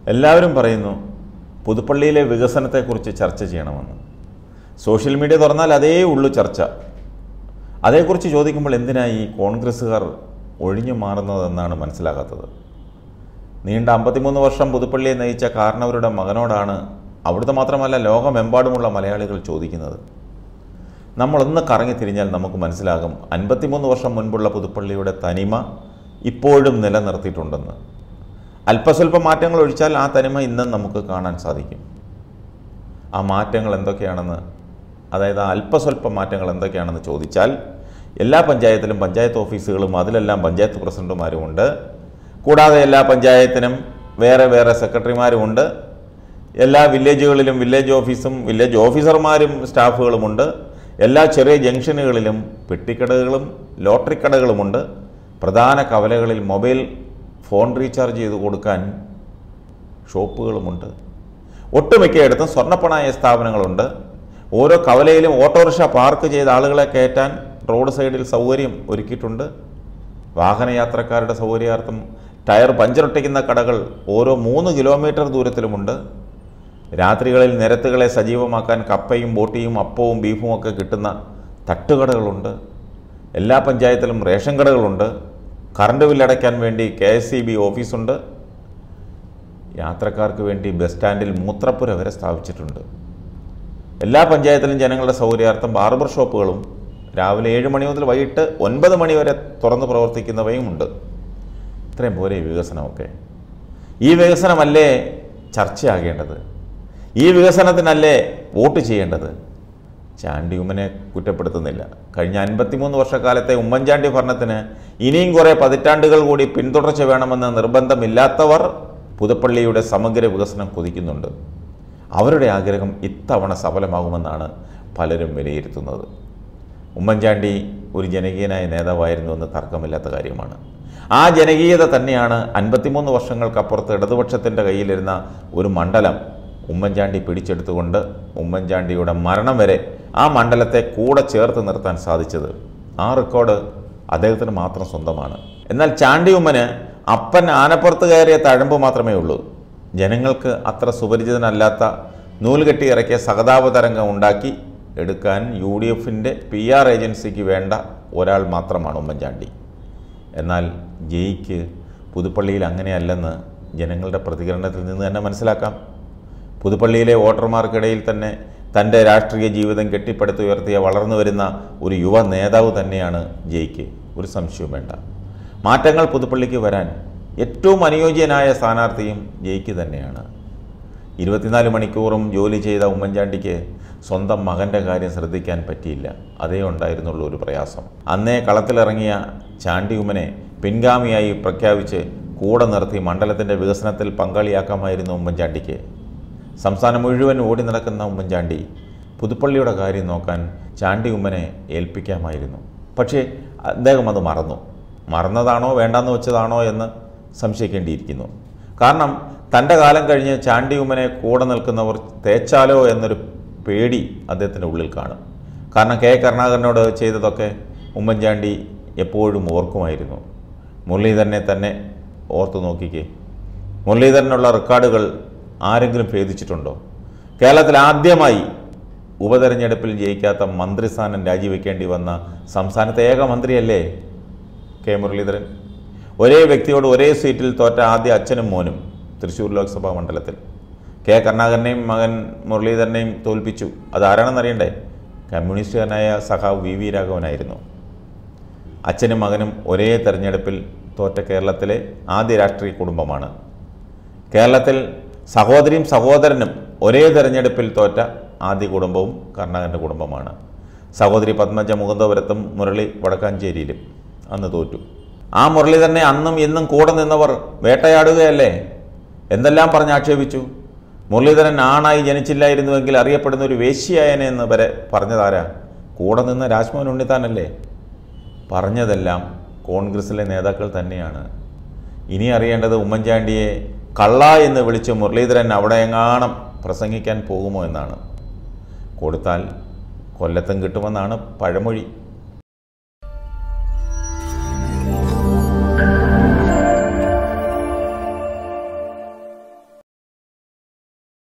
എല്ലാവരും പറയുന്നു പുതുപ്പള്ളിയിലെ വികസനത്തെക്കുറിച്ച് ചർച്ച ചെയ്യണമെന്ന് സോഷ്യൽ മീഡിയ തുറന്നാൽ അതേ ഉള്ളു ചർച്ച അതേക്കുറിച്ച് ചോദിക്കുമ്പോൾ എന്തിനായി ഈ കോൺഗ്രസ്സുകാർ ഒഴിഞ്ഞു മാറുന്നതെന്നാണ് മനസ്സിലാകാത്തത് നീണ്ട അമ്പത്തിമൂന്ന് വർഷം പുതുപ്പള്ളിയെ നയിച്ച കാരണവരുടെ മകനോടാണ് അവിടുത്തെ മാത്രമല്ല ലോകമെമ്പാടുമുള്ള മലയാളികൾ ചോദിക്കുന്നത് നമ്മളൊന്ന് കറങ്ങി തിരിഞ്ഞാൽ നമുക്ക് മനസ്സിലാകും അൻപത്തിമൂന്ന് വർഷം മുൻപുള്ള പുതുപ്പള്ളിയുടെ തനിമ ഇപ്പോഴും നിലനിർത്തിയിട്ടുണ്ടെന്ന് അല്പസ്വല്പ മാറ്റങ്ങൾ ഒഴിച്ചാൽ ആ തനിമ ഇന്നും നമുക്ക് കാണാൻ സാധിക്കും ആ മാറ്റങ്ങൾ എന്തൊക്കെയാണെന്ന് അതായത് ആ അല്പസ്വല്പ മാറ്റങ്ങൾ എന്തൊക്കെയാണെന്ന് ചോദിച്ചാൽ എല്ലാ പഞ്ചായത്തിലും പഞ്ചായത്ത് ഓഫീസുകളും അതിലെല്ലാം പഞ്ചായത്ത് പ്രസിഡന്റുമാരുമുണ്ട് കൂടാതെ എല്ലാ പഞ്ചായത്തിനും വേറെ വേറെ സെക്രട്ടറിമാരുമുണ്ട് എല്ലാ വില്ലേജുകളിലും വില്ലേജ് ഓഫീസും വില്ലേജ് ഓഫീസർമാരും സ്റ്റാഫുകളുമുണ്ട് എല്ലാ ചെറിയ ജംഗ്ഷനുകളിലും പെട്ടിക്കടകളും ലോട്ടറി കടകളുമുണ്ട് പ്രധാന കവലകളിൽ മൊബൈൽ ഫോൺ റീചാർജ് ചെയ്ത് കൊടുക്കാൻ ഷോപ്പുകളുമുണ്ട് ഒട്ടുമിക്കയിടത്തും സ്വർണ്ണപ്പണായ സ്ഥാപനങ്ങളുണ്ട് ഓരോ കവലയിലും ഓട്ടോറിക്ഷ പാർക്ക് ചെയ്ത ആളുകളെ കയറ്റാൻ റോഡ് സൈഡിൽ സൗകര്യം ഒരുക്കിയിട്ടുണ്ട് വാഹനയാത്രക്കാരുടെ സൗകര്യാർത്ഥം ടയർ പഞ്ചറൊട്ടിക്കുന്ന കടകൾ ഓരോ മൂന്ന് കിലോമീറ്റർ ദൂരത്തിലുമുണ്ട് രാത്രികളിൽ നിരത്തുകളെ സജീവമാക്കാൻ കപ്പയും ബോട്ടിയും അപ്പവും ബീഫും ഒക്കെ കിട്ടുന്ന തട്ടുകടകളുണ്ട് എല്ലാ പഞ്ചായത്തിലും റേഷൻ കടകളുണ്ട് കറണ്ട് ബില്ലടയ്ക്കാൻ വേണ്ടി കെ എസ് സി ബി ഓഫീസുണ്ട് യാത്രക്കാർക്ക് വേണ്ടി ബസ് സ്റ്റാൻഡിൽ മൂത്രപ്പുര വരെ സ്ഥാപിച്ചിട്ടുണ്ട് എല്ലാ പഞ്ചായത്തിലും ജനങ്ങളുടെ സൗകര്യാർത്ഥം ബാർബർ ഷോപ്പുകളും രാവിലെ ഏഴ് മണി മുതൽ വൈകിട്ട് ഒൻപത് മണി വരെ തുറന്ന് പ്രവർത്തിക്കുന്നവയും ഉണ്ട് ഇത്രയും പോരെ ഈ വികസനമൊക്കെ ഈ വികസനമല്ലേ ചർച്ചയാകേണ്ടത് ഈ വികസനത്തിനല്ലേ വോട്ട് ചെയ്യേണ്ടത് ചാണ്ടി ഉമ്മനെ കുറ്റപ്പെടുത്തുന്നില്ല കഴിഞ്ഞ അൻപത്തിമൂന്ന് വർഷക്കാലത്തെ ഉമ്മൻചാണ്ടി ഭരണത്തിന് ഇനിയും കുറേ പതിറ്റാണ്ടുകൾ കൂടി പിന്തുടർച്ച വേണമെന്ന് നിർബന്ധമില്ലാത്തവർ പുതുപ്പള്ളിയുടെ സമഗ്ര വികസനം കൊതിക്കുന്നുണ്ട് അവരുടെ ആഗ്രഹം ഇത്തവണ സഫലമാകുമെന്നാണ് പലരും വിലയിരുത്തുന്നത് ഉമ്മൻചാണ്ടി ഒരു ജനകീയനായ നേതാവായിരുന്നു എന്ന് തർക്കമില്ലാത്ത കാര്യമാണ് ആ ജനകീയത തന്നെയാണ് അൻപത്തിമൂന്ന് വർഷങ്ങൾക്കപ്പുറത്ത് ഇടതുപക്ഷത്തിൻ്റെ കയ്യിലിരുന്ന ഒരു മണ്ഡലം ഉമ്മൻചാണ്ടി പിടിച്ചെടുത്തുകൊണ്ട് ഉമ്മൻചാണ്ടിയുടെ മരണം വരെ ആ മണ്ഡലത്തെ കൂടെ ചേർത്ത് നിർത്താൻ സാധിച്ചത് ആ റെക്കോർഡ് അദ്ദേഹത്തിന് മാത്രം സ്വന്തമാണ് എന്നാൽ ചാണ്ടി ഉമ്മന് അപ്പൻ ആനപ്പുറത്ത് കയറിയ തഴമ്പ് മാത്രമേ ഉള്ളൂ ജനങ്ങൾക്ക് അത്ര സുപരിചിതനല്ലാത്ത നൂലുകെട്ടി ഇറക്കിയ സഹതാപ തരംഗം ഉണ്ടാക്കി എടുക്കാൻ യു ഡി എഫിൻ്റെ പി ആർ ഏജൻസിക്ക് വേണ്ട ഒരാൾ മാത്രമാണ് ഉമ്മൻചാണ്ടി എന്നാൽ ജയിക്ക് പുതുപ്പള്ളിയിൽ അങ്ങനെയല്ലെന്ന് ജനങ്ങളുടെ പ്രതികരണത്തിൽ നിന്ന് തന്നെ മനസ്സിലാക്കാം പുതുപ്പള്ളിയിലെ വോട്ടർമാർക്കിടയിൽ തന്നെ തൻ്റെ രാഷ്ട്രീയ ജീവിതം കെട്ടിപ്പടുത്തുയർത്തിയ വളർന്നു വരുന്ന ഒരു യുവ നേതാവ് തന്നെയാണ് ജയിക്ക് ഒരു സംശയവും വേണ്ട മാറ്റങ്ങൾ പുതുപ്പള്ളിക്ക് വരാൻ ഏറ്റവും അനുയോജ്യനായ സ്ഥാനാർത്ഥിയും ജയിക്ക് തന്നെയാണ് ഇരുപത്തിനാല് മണിക്കൂറും ജോലി ചെയ്ത ഉമ്മൻചാണ്ടിക്ക് സ്വന്തം മകൻ്റെ കാര്യം ശ്രദ്ധിക്കാൻ പറ്റിയില്ല അതേ ഉണ്ടായിരുന്നുള്ളൂ ഒരു പ്രയാസം അന്നേ കളത്തിലിറങ്ങിയ ചാണ്ടി ഉമ്മനെ പിൻഗാമിയായി പ്രഖ്യാപിച്ച് കൂടെ നിർത്തി മണ്ഡലത്തിൻ്റെ വികസനത്തിൽ പങ്കാളിയാക്കാമായിരുന്നു ഉമ്മൻചാണ്ടിക്ക് സംസ്ഥാനം മുഴുവൻ ഓടി നടക്കുന്ന ഉമ്മൻചാണ്ടി പുതുപ്പള്ളിയുടെ കാര്യം നോക്കാൻ ചാണ്ടി ഉമ്മനെ ഏൽപ്പിക്കാമായിരുന്നു പക്ഷേ അദ്ദേഹം അത് മറന്നു മറന്നതാണോ വേണ്ടാന്ന് വെച്ചതാണോ എന്ന് സംശയിക്കേണ്ടിയിരിക്കുന്നു കാരണം തൻ്റെ കാലം കഴിഞ്ഞ് ചാണ്ടി ഉമ്മനെ കൂടെ നിൽക്കുന്നവർ തേച്ചാലോ എന്നൊരു പേടി അദ്ദേഹത്തിൻ്റെ ഉള്ളിൽ കാണും കാരണം കെ കരുണാകരനോട് ചെയ്തതൊക്കെ ഉമ്മൻചാണ്ടി എപ്പോഴും ഓർക്കുമായിരുന്നു മുരളീധരനെ തന്നെ ഓർത്തു നോക്കിക്കേ മുരളീധരനുള്ള റെക്കോർഡുകൾ ആരെങ്കിലും ഭേദിച്ചിട്ടുണ്ടോ കേരളത്തിൽ ആദ്യമായി ഉപതെരഞ്ഞെടുപ്പിൽ ജയിക്കാത്ത മന്ത്രിസ്ഥാനം രാജിവെക്കേണ്ടി വന്ന സംസ്ഥാനത്തെ ഏക മന്ത്രിയല്ലേ കെ മുരളീധരൻ ഒരേ വ്യക്തിയോട് ഒരേ സീറ്റിൽ തോറ്റ ആദ്യ അച്ഛനും മോനും തൃശ്ശൂർ ലോക്സഭാ മണ്ഡലത്തിൽ കെ കരുണാകരനെയും മകൻ മുരളീധരനെയും തോൽപ്പിച്ചു അതാരാണെന്നറിയണ്ടേ കമ്മ്യൂണിസ്റ്റുകാരനായ സഖാവ് വി വി രാഘവനായിരുന്നു അച്ഛനും മകനും ഒരേ തെരഞ്ഞെടുപ്പിൽ തോറ്റ കേരളത്തിലെ ആദ്യ രാഷ്ട്രീയ കുടുംബമാണ് കേരളത്തിൽ സഹോദരിയും സഹോദരനും ഒരേ തെരഞ്ഞെടുപ്പിൽ തോറ്റ ആദ്യ കുടുംബവും കരുണാകരൻ്റെ കുടുംബമാണ് സഹോദരി പത്മജ മുകുന്ദപുരത്തും മുരളി വടക്കാഞ്ചേരിയിലും അന്ന് തോറ്റു ആ മുരളീധരനെ അന്നും ഇന്നും കൂടെ നിന്നവർ വേട്ടയാടുകയല്ലേ എന്തെല്ലാം പറഞ്ഞ് ആക്ഷേപിച്ചു മുരളീധരൻ ആണായി ജനിച്ചില്ലായിരുന്നുവെങ്കിൽ അറിയപ്പെടുന്ന ഒരു വേശ്യയായനെ എന്ന് വരെ പറഞ്ഞതാരാ കൂടെ നിന്ന രാജ്മോഹൻ ഉണ്ണിത്താനല്ലേ പറഞ്ഞതെല്ലാം കോൺഗ്രസിലെ നേതാക്കൾ തന്നെയാണ് ഇനി അറിയേണ്ടത് ഉമ്മൻചാണ്ടിയെ കള്ള എന്ന് വിളിച്ച് മുരളീധരൻ അവിടെ എങ്ങാണം പ്രസംഗിക്കാൻ പോകുമോ എന്നാണ് കൊടുത്താൽ കൊല്ലത്തും കിട്ടുമെന്നാണ് പഴമൊഴി